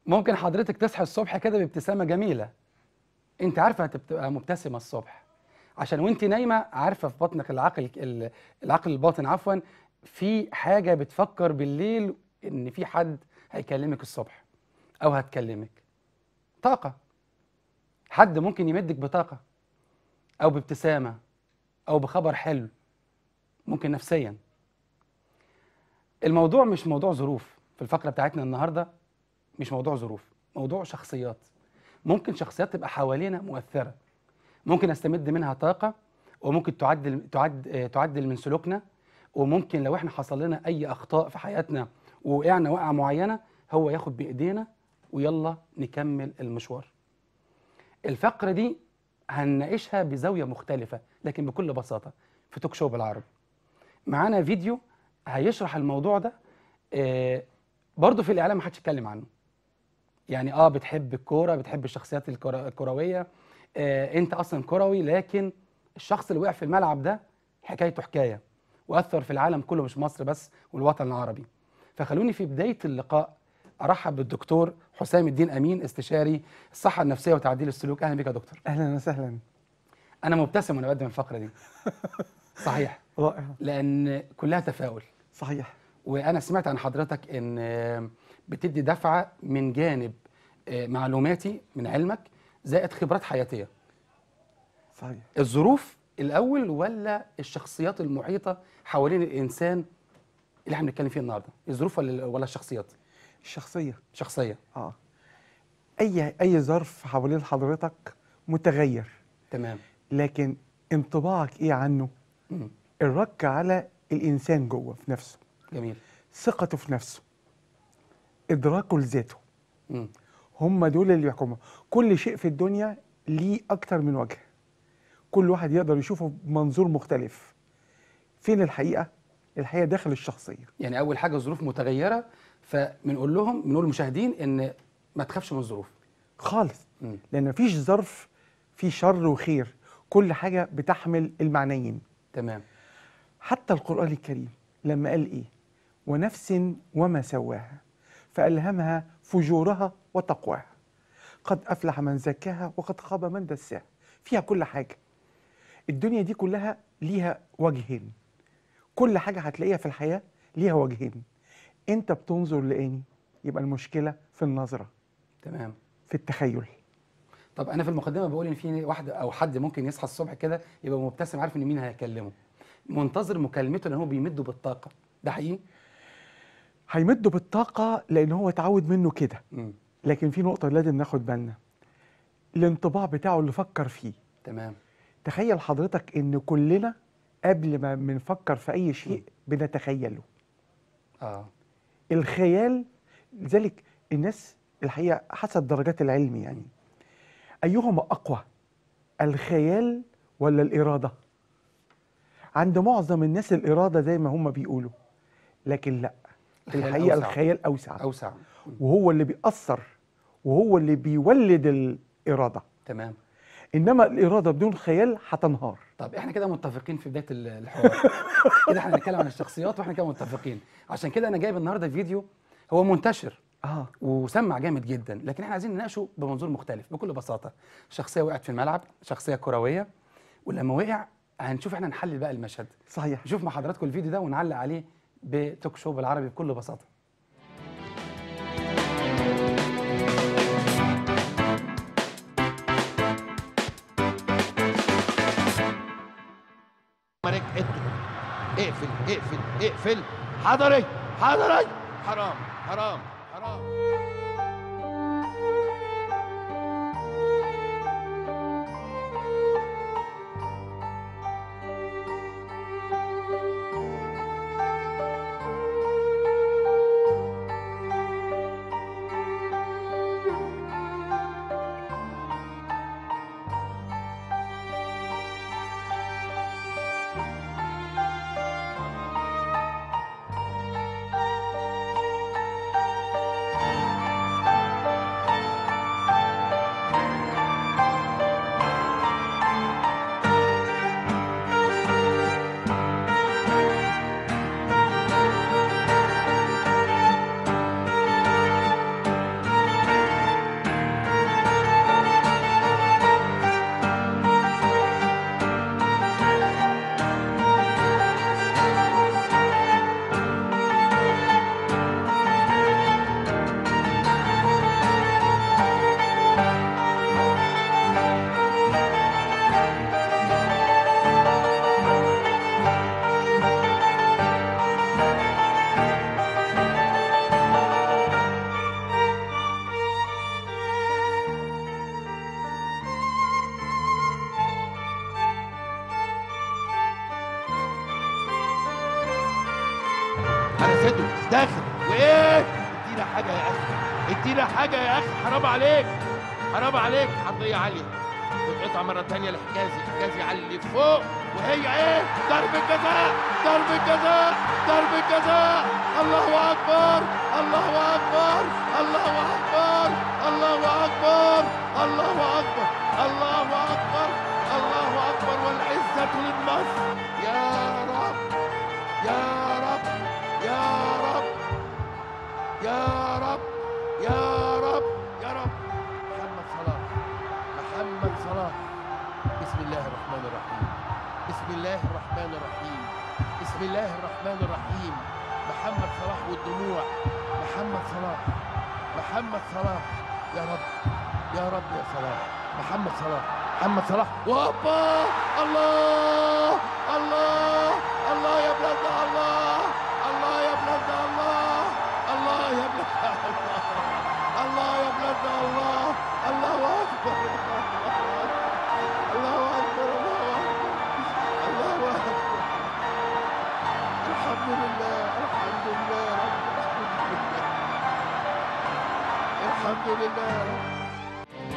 ممكن حضرتك تصحي الصبح كده بابتسامة جميلة انت عارفة هتبقى مبتسمة الصبح عشان وانت نايمة عارفة في بطنك العقل ال- العقل الباطن عفوا في حاجة بتفكر بالليل ان في حد هيكلمك الصبح او هتكلمك طاقة حد ممكن يمدك بطاقة او بابتسامة او بخبر حلو ممكن نفسيا الموضوع مش موضوع ظروف في الفقرة بتاعتنا النهاردة مش موضوع ظروف موضوع شخصيات ممكن شخصيات تبقى حوالينا مؤثرة ممكن استمد منها طاقة وممكن تعدل تعد آه، تعدل من سلوكنا وممكن لو احنا حصل لنا اي اخطاء في حياتنا ووقعنا وقعة معينة هو ياخد بايدينا ويلا نكمل المشوار الفقرة دي هنناقشها بزاوية مختلفة لكن بكل بساطة في توك شو بالعربي معانا فيديو هيشرح الموضوع ده آه، برضه في الاعلام ما حدش اتكلم عنه يعني اه بتحب الكوره بتحب الشخصيات الكرة- الكرويه آه انت اصلا كروي لكن الشخص اللي وقع في الملعب ده حكايته حكايه واثر في العالم كله مش مصر بس والوطن العربي فخلوني في بدايه اللقاء ارحب بالدكتور حسام الدين امين استشاري الصحه النفسيه وتعديل السلوك اهلا بك يا دكتور اهلا وسهلا انا مبتسم وانا بقدم الفقره دي صحيح رائع لان كلها تفاؤل صحيح وانا سمعت عن حضرتك ان آه، بتدي دفعه من جانب آه، معلوماتي من علمك زائد خبرات حياتيه صحيح الظروف الاول ولا الشخصيات المحيطه حوالين الانسان اللي احنا بنتكلم فيه النهارده الظروف ولا ولا الشخصيات الشخصيه شخصيه اه اي اي ظرف حوالين حضرتك متغير تمام لكن انطباعك ايه عنه مم. الرك على الانسان جوه في نفسه جميل ثقته في نفسه ادراكه لذاته مم. هم دول اللي يحكموا كل شيء في الدنيا ليه اكتر من وجه كل واحد يقدر يشوفه بمنظور مختلف فين الحقيقه الحقيقه داخل الشخصيه يعني اول حاجه الظروف متغيره فبنقول لهم بنقول للمشاهدين ان ما تخافش من الظروف خالص مم. لان مفيش ظرف فيه شر وخير كل حاجه بتحمل المعنيين تمام حتى القران الكريم لما قال ايه ونفس وما سواها فالهمها فجورها وتقواها قد افلح من زكاها وقد خاب من دساها فيها كل حاجه الدنيا دي كلها ليها وجهين كل حاجه هتلاقيها في الحياه ليها وجهين انت بتنظر لاني يبقى المشكله في النظره تمام في التخيل طب انا في المقدمه بقول ان في واحد او حد ممكن يصحى الصبح كده يبقى مبتسم عارف ان مين هيكلمه منتظر مكالمته لان هو بيمده بالطاقه ده حقيقي هيمده بالطاقه لان هو اتعود منه كده مم. لكن في نقطه لازم ناخد بالنا الانطباع بتاعه اللي فكر فيه تمام تخيل حضرتك ان كلنا قبل ما بنفكر في اي شيء بنتخيله اه الخيال لذلك الناس الحقيقه حسب درجات العلم يعني ايهما اقوى الخيال ولا الاراده عند معظم الناس الاراده زي ما هم بيقولوا لكن لا الخيال الحقيقه أوسع. الخيال اوسع اوسع مم. وهو اللي بيأثر وهو اللي بيولد الاراده تمام انما الاراده بدون خيال هتنهار طب احنا كده متفقين في بدايه ال- الحوار كده احنا هنتكلم عن الشخصيات واحنا كده متفقين عشان كده انا جايب النهارده فيديو هو منتشر اه وسمع جامد جدا لكن احنا عايزين نناقشه بمنظور مختلف بكل بساطه شخصيه وقعت في الملعب شخصيه كرويه ولما وقع هنشوف احنا نحلل بقى المشهد صحيح نشوف مع حضراتكم الفيديو ده ونعلق عليه بتوك شو بالعربي بكل بساطه مالك ادخل اقفل اقفل اقفل حضري حضري حرام حرام حرام على صدره داخل وايه ادينا حاجه يا اخي ادينا حاجه يا اخي حرام عليك حرام عليك عرضيه عاليه تتقطع مره تانية لحجازي حجازي علي فوق وهي ايه ضربه جزاء ضربه جزاء ضربه جزاء الله اكبر الله اكبر الله اكبر الله اكبر الله اكبر الله اكبر الله اكبر والعزه للمصر يا رب يا رب يا رب يا رب يا رب يا رب محمد صلاح محمد صلاح بسم الله الرحمن الرحيم بسم الله الرحمن الرحيم بسم الله الرحمن الرحيم محمد صلاح والدموع محمد صلاح محمد صلاح يا رب يا رب يا صلاح محمد صلاح محمد صلاح وهوبا الله الله الله يا بلاد الله الله يا بلاد الله الله يا بلاد الله الله يا بلاد الله الله اكبر الله اكبر الله اكبر الحمد لله الحمد لله الحمد لله الحمد لله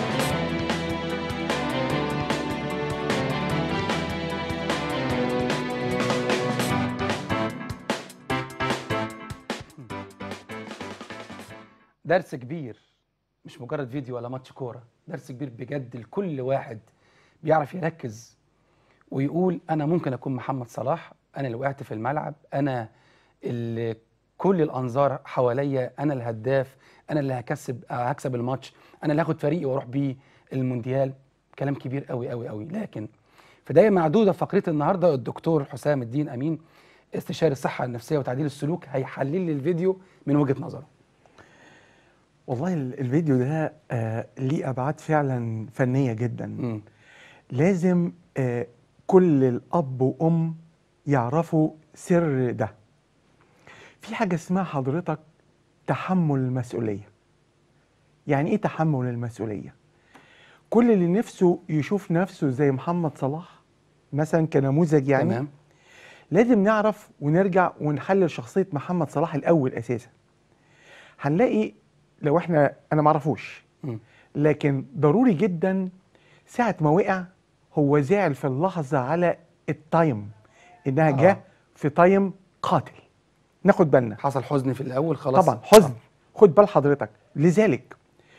درس كبير مش مجرد فيديو ولا ماتش كوره درس كبير بجد لكل واحد بيعرف يركز ويقول انا ممكن اكون محمد صلاح انا اللي وقعت في الملعب انا اللي كل الانظار حواليا انا الهداف انا اللي هكسب آه، هكسب الماتش انا اللي هاخد فريقي واروح بيه المونديال كلام كبير قوي قوي قوي لكن في دقايق معدوده في فقرتي النهارده الدكتور حسام الدين امين استشاري الصحه النفسيه وتعديل السلوك هيحلل لي الفيديو من وجهه نظره والله ال- الفيديو ده آه ليه ابعاد فعلا فنيه جدا مم. لازم آه كل الاب وام يعرفوا سر ده في حاجه اسمها حضرتك تحمل المسؤوليه يعني ايه تحمل المسؤوليه كل اللي نفسه يشوف نفسه زي محمد صلاح مثلا كنموذج يعني تمام لازم نعرف ونرجع ونحلل شخصيه محمد صلاح الاول اساسا هنلاقي لو احنا انا معرفوش مم. لكن ضروري جدا ساعة ما وقع هو زعل في اللحظة على التايم انها آه. جه في تايم قاتل ناخد بالنا حصل حزن في الاول خلاص طبعا حزن خد بال حضرتك لذلك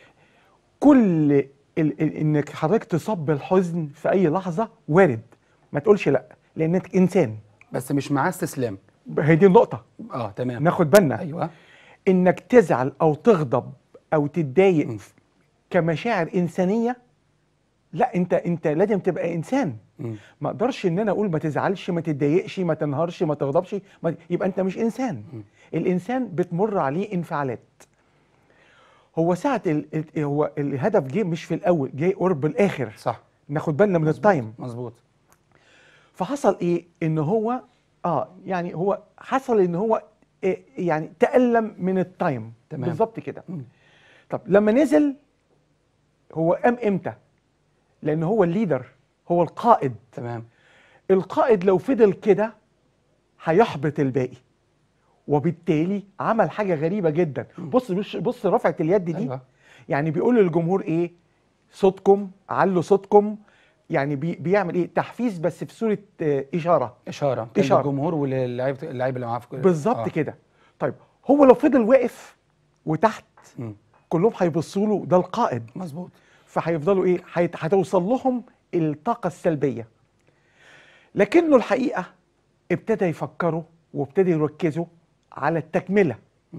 كل ال ال انك حضرتك تصاب بالحزن في اي لحظة وارد ما تقولش لا لانك انسان بس مش معاه استسلام هي دي النقطة اه تمام ناخد بالنا ايوه انك تزعل او تغضب او تتضايق مم. كمشاعر انسانيه لا انت انت لازم تبقى انسان مم. ما اقدرش ان انا اقول ما تزعلش ما تتضايقش ما تنهارش ما تغضبش ما يبقى انت مش انسان الانسان بتمر عليه انفعالات هو ساعه ال... ال- هو الهدف جه مش في الاول جه قرب الاخر صح ناخد بالنا من التايم مظبوط فحصل ايه ان هو اه يعني هو حصل ان هو إيه يعني تألم من التايم تمام. بالظبط كده مم. طب لما نزل هو قام امتى لان هو الليدر هو القائد تمام القائد لو فضل كده هيحبط الباقي وبالتالي عمل حاجه غريبه جدا بص بص, بص رفعه اليد دي أيوة. يعني بيقول للجمهور ايه صوتكم علوا صوتكم يعني بي بيعمل ايه تحفيز بس في صوره آه، اشاره اشاره كان إشارة. للجمهور وللعيبه اللعيبه اللي معاه في كل- بالظبط آه. كده طيب هو لو فضل واقف وتحت مم. كلهم هيبصوا له ده القائد مظبوط فهيفضلوا ايه هيت- هتوصل لهم الطاقه السلبيه لكنه الحقيقه ابتدى يفكروا وابتدى يركزوا على التكمله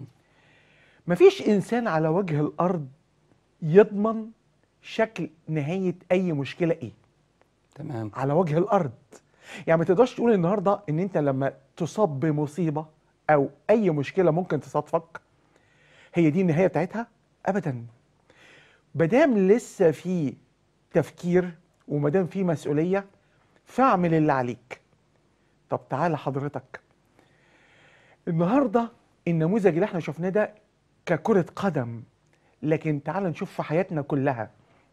مفيش انسان على وجه الارض يضمن شكل نهايه اي مشكله ايه تمام على وجه الارض يعني ما تقدرش تقول النهارده ان انت لما تصاب بمصيبه او اي مشكله ممكن تصادفك هي دي النهايه بتاعتها ابدا مادام لسه في تفكير ومادام في مسؤوليه فاعمل اللي عليك طب تعالى حضرتك النهارده النموذج اللي احنا شفناه ده ككره قدم لكن تعال نشوف في حياتنا كلها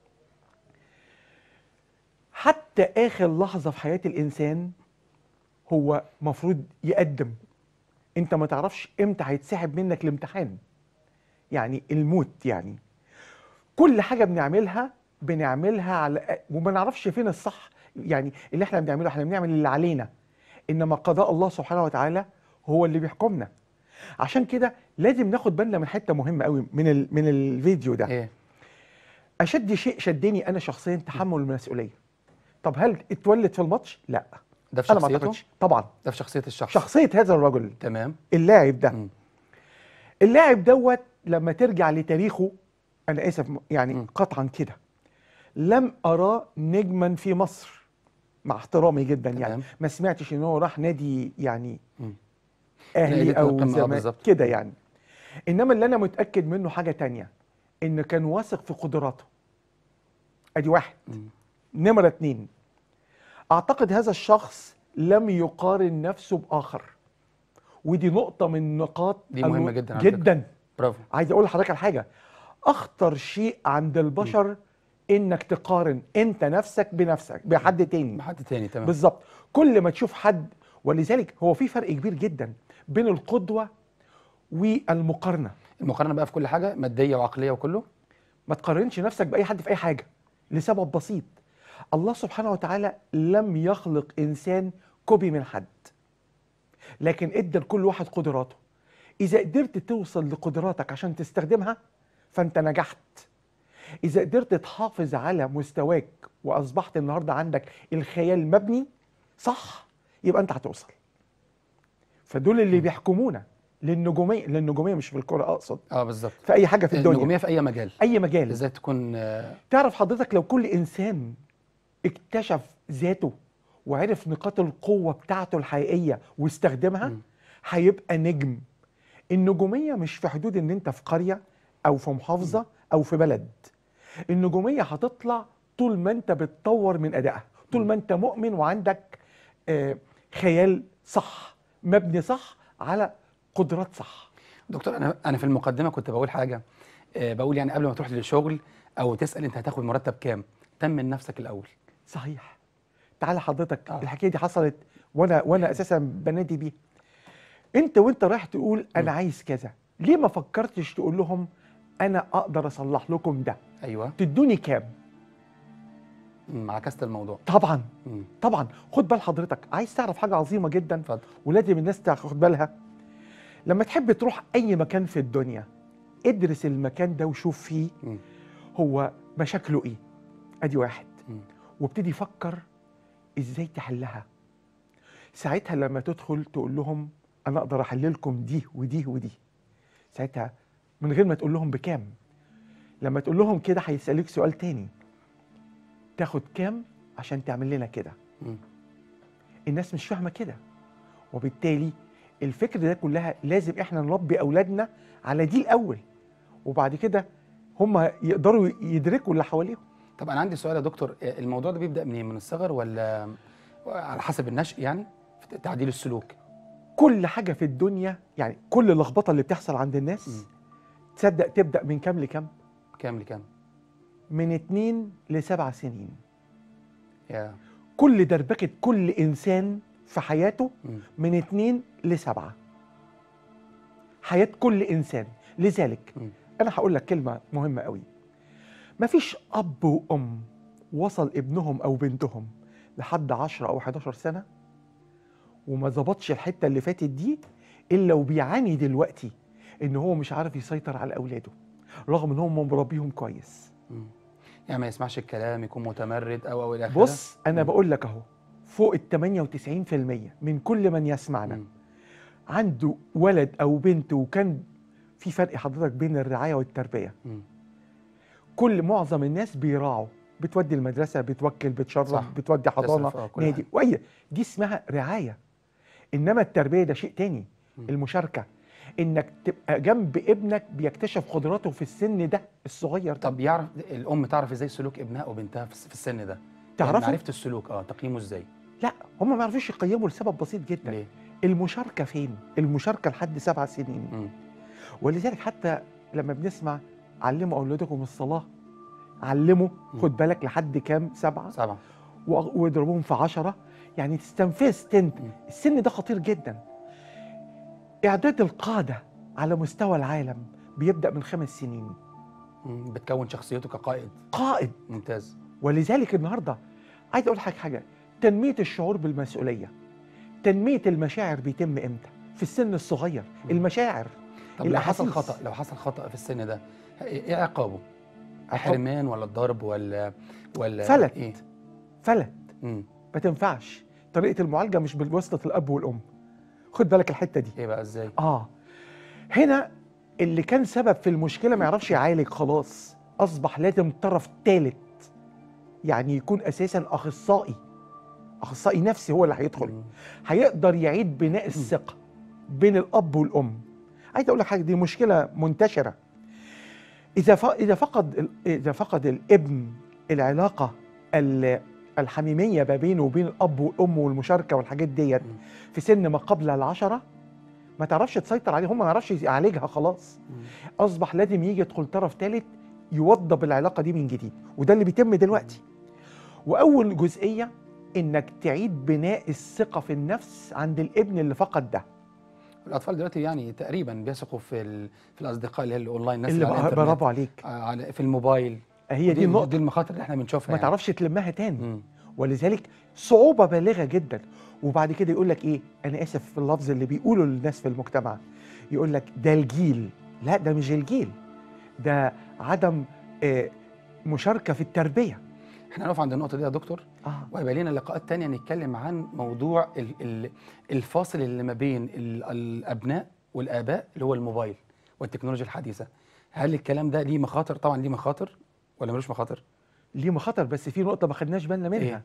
حتى اخر لحظه في حياه الانسان هو مفروض يقدم انت ما تعرفش امتى هيتسحب منك الامتحان يعني الموت يعني كل حاجه بنعملها بنعملها على وما نعرفش فين الصح يعني اللي احنا بنعمله احنا بنعمل اللي علينا انما قضاء الله سبحانه وتعالى هو اللي بيحكمنا عشان كده لازم ناخد بالنا من حته مهمه قوي من ال... من الفيديو ده ايه اشد شيء شدني انا شخصيا تحمل المسؤوليه طب هل اتولد في الماتش لا ده في انا ما شخصيته اعتقدش طبعا ده في شخصيه الشخص شخصيه هذا الرجل تمام اللاعب ده مم. اللاعب دوت لما ترجع لتاريخه انا اسف يعني مم. قطعا كده لم اراه نجما في مصر مع احترامي جدا يعني تمام. ما سمعتش ان هو راح نادي يعني مم. اهلي نادي او القمة، آه، زمان بالظبط. كده يعني انما اللي انا متاكد منه حاجه تانية ان كان واثق في قدراته ادي واحد مم. نمرة اتنين اعتقد هذا الشخص لم يقارن نفسه باخر ودي نقطة من نقاط دي مهمة الو- جدا على فكرة. جدا برافو عايز اقول لحضرتك على حاجة اخطر شيء عند البشر انك تقارن انت نفسك بنفسك بحد تاني حد تاني تمام بالظبط كل ما تشوف حد ولذلك هو في فرق كبير جدا بين القدوة والمقارنة المقارنه بقى في كل حاجه ماديه وعقليه وكله ما تقارنش نفسك باي حد في اي حاجه لسبب بسيط الله سبحانه وتعالى لم يخلق انسان كوبي من حد لكن ادى لكل واحد قدراته اذا قدرت توصل لقدراتك عشان تستخدمها فانت نجحت اذا قدرت تحافظ على مستواك واصبحت النهارده عندك الخيال مبني صح يبقى انت هتوصل فدول اللي بيحكمونا للنجوميه للنجوميه مش في الكوره اقصد اه بالظبط في اي حاجه في الدنيا النجوميه في اي مجال اي مجال ازاي تكون آه، تعرف حضرتك لو كل انسان اكتشف ذاته وعرف نقاط القوة بتاعته الحقيقية واستخدمها مم. هيبقى نجم النجومية مش في حدود ان انت في قرية او في محافظة او في بلد النجومية هتطلع طول ما انت بتطور من ادائها طول ما انت مؤمن وعندك آه خيال صح مبني صح على قدرات صح دكتور انا انا في المقدمه كنت بقول حاجه آه، بقول يعني قبل ما تروح للشغل او تسال انت هتاخد مرتب كام تمن نفسك الاول صحيح تعالى حضرتك آه. الحكايه دي حصلت وانا وانا اساسا بنادي بيها انت وانت رايح تقول انا عايز كذا ليه ما فكرتش تقول لهم انا اقدر اصلح لكم ده ايوه تدوني كام مم، عكست الموضوع طبعا مم، طبعا خد بال حضرتك عايز تعرف حاجه عظيمه جدا اتفضل ولازم الناس تاخد بالها لما تحب تروح اي مكان في الدنيا ادرس المكان ده وشوف فيه مم، هو مشاكله ايه ادي واحد مم. وابتدي فكر ازاي تحلها ساعتها لما تدخل تقول لهم انا اقدر احل لكم دي ودي ودي ساعتها من غير ما تقول لهم بكام لما تقول لهم كده هيسالوك سؤال تاني تاخد كام عشان تعمل لنا كده مم. الناس مش فاهمه كده وبالتالي الفكر ده كلها لازم احنا نربي اولادنا على دي الاول وبعد كده هم يقدروا يدركوا اللي حواليهم طب انا عندي سؤال يا دكتور آه، الموضوع ده بيبدا منين من الصغر ولا على حسب النشء يعني في تعديل السلوك كل حاجه في الدنيا يعني كل اللخبطه اللي بتحصل عند الناس مم. تصدق تبدا من كام لكام كام لكام من اتنين لسبع سنين يا كل دربكه كل انسان في حياته مم. من اتنين لسبعه حياه كل انسان لذلك مم. انا هقول لك كلمه مهمه قوي مفيش اب وام وصل ابنهم او بنتهم لحد 10 او 11 سنه وما ظبطش الحته اللي فاتت دي الا وبيعاني دلوقتي ان هو مش عارف يسيطر على اولاده رغم ان هم مربيهم كويس مم. يعني ما يسمعش الكلام يكون متمرد او او الى اخره بص انا مم. بقول لك اهو فوق ال 98% من كل من يسمعنا مم. عنده ولد او بنت وكان في فرق حضرتك بين الرعايه والتربيه مم. كل معظم الناس بيراعوا بتودي المدرسه بتوكل بتشرب صح. بتودي حضانه تصرف، آه، كل نادي حاجة. واي دي اسمها رعايه انما التربيه ده شيء تاني مم. المشاركه انك تبقى جنب ابنك بيكتشف قدراته في السن ده الصغير ده طب يعرف الام تعرف ازاي سلوك ابنها او بنتها في في السن ده تعرفه؟ يعني معرفه السلوك اه تقييمه ازاي لا هم ما يعرفوش يقيموا لسبب بسيط جدا ليه المشاركه فين المشاركه لحد سبع سنين مم. ولذلك حتى لما بنسمع علموا اولادكم الصلاه علموا مم. خد بالك لحد كام سبعه سبعه و- واضربوهم في عشرة يعني تستنفذ انت مم. السن ده خطير جدا اعداد القاده على مستوى العالم بيبدا من خمس سنين مم. بتكون شخصيته كقائد قائد ممتاز ولذلك النهارده عايز اقول لك حاجه تنميه الشعور بالمسؤوليه تنميه المشاعر بيتم امتى في السن الصغير مم. المشاعر طب لو حصل الأحاسيس. خطا لو حصل خطا في السن ده ايه عقابه حرمان ولا الضرب ولا ولا فلت. ايه فلت مم. ما تنفعش طريقه المعالجه مش بواسطه الاب والام خد بالك الحته دي ايه بقى ازاي اه هنا اللي كان سبب في المشكله ما يعرفش يعالج خلاص اصبح لازم طرف ثالث يعني يكون اساسا اخصائي اخصائي نفسي هو اللي هيدخل مم. هيقدر يعيد بناء الثقه بين الاب والام عايز اقول لك حاجه دي مشكله منتشره اذا ف... اذا فقد ال- اذا فقد الابن العلاقه ال- الحميميه ما بينه وبين الاب والام والمشاركه والحاجات ديت مم. في سن ما قبل العشره ما تعرفش تسيطر عليه هم ما يعرفش يعالجها خلاص مم. اصبح لازم يجي يدخل طرف ثالث يوضب العلاقه دي من جديد وده اللي بيتم دلوقتي واول جزئيه انك تعيد بناء الثقه في النفس عند الابن اللي فقد ده الاطفال دلوقتي يعني تقريبا بيثقوا في ال... في الاصدقاء اللي هي الاونلاين الناس اللي على بقى- الإنترنت، برافو عليك آه، على في الموبايل هي دي النقطه دي المخاطر اللي احنا بنشوفها ما يعني. تعرفش تلمها تاني مم. ولذلك صعوبه بالغه جدا وبعد كده يقول لك ايه انا اسف في اللفظ اللي بيقوله للناس في المجتمع يقول لك ده الجيل لا ده مش الجيل ده عدم آه، مشاركه في التربيه احنا هنقف عند النقطه دي يا دكتور اه وهيبقى لنا لقاءات تانية نتكلم عن موضوع ال... ال... الفاصل اللي ما بين ال... الابناء والاباء اللي هو الموبايل والتكنولوجيا الحديثه هل الكلام ده ليه مخاطر طبعا ليه مخاطر ولا ملوش مخاطر ليه مخاطر بس في نقطه ما خدناش بالنا منها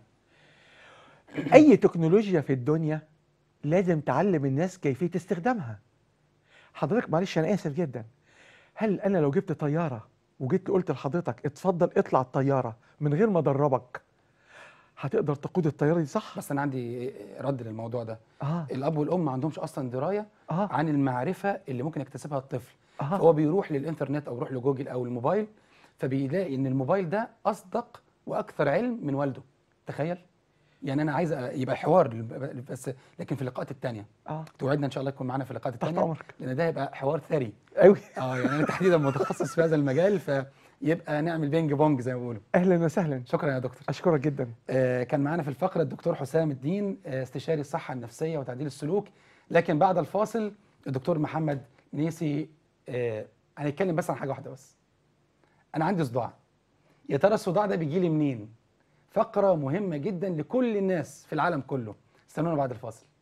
اي تكنولوجيا في الدنيا لازم تعلم الناس كيفيه استخدامها حضرتك معلش انا اسف جدا هل انا لو جبت طياره وجيت قلت لحضرتك اتفضل اطلع الطياره من غير ما ادربك هتقدر تقود الطياره دي صح بس انا عندي رد للموضوع ده اه الاب والام ما عندهمش اصلا درايه اه عن المعرفه اللي ممكن يكتسبها الطفل اه فهو بيروح للانترنت او يروح لجوجل او الموبايل فبيلاقي ان الموبايل ده اصدق واكثر علم من والده تخيل يعني انا عايز يبقى حوار بس لكن في اللقاءات الثانيه اه توعدنا ان شاء الله يكون معانا في اللقاءات تحت الثانيه امرك لان ده هيبقى حوار ثري قوي اه يعني انا تحديدا متخصص في هذا المجال فيبقى نعمل بينج بونج زي ما بيقولوا اهلا وسهلا شكرا يا دكتور اشكرك جدا آه، كان معانا في الفقرة الدكتور حسام الدين آه، استشاري الصحة النفسية وتعديل السلوك لكن بعد الفاصل الدكتور محمد نيسي آه، هنتكلم بس عن حاجة واحدة بس أنا عندي صداع يا ترى الصداع ده بيجي لي منين؟ فقرة مهمة جدا لكل الناس في العالم كله استنونا بعد الفاصل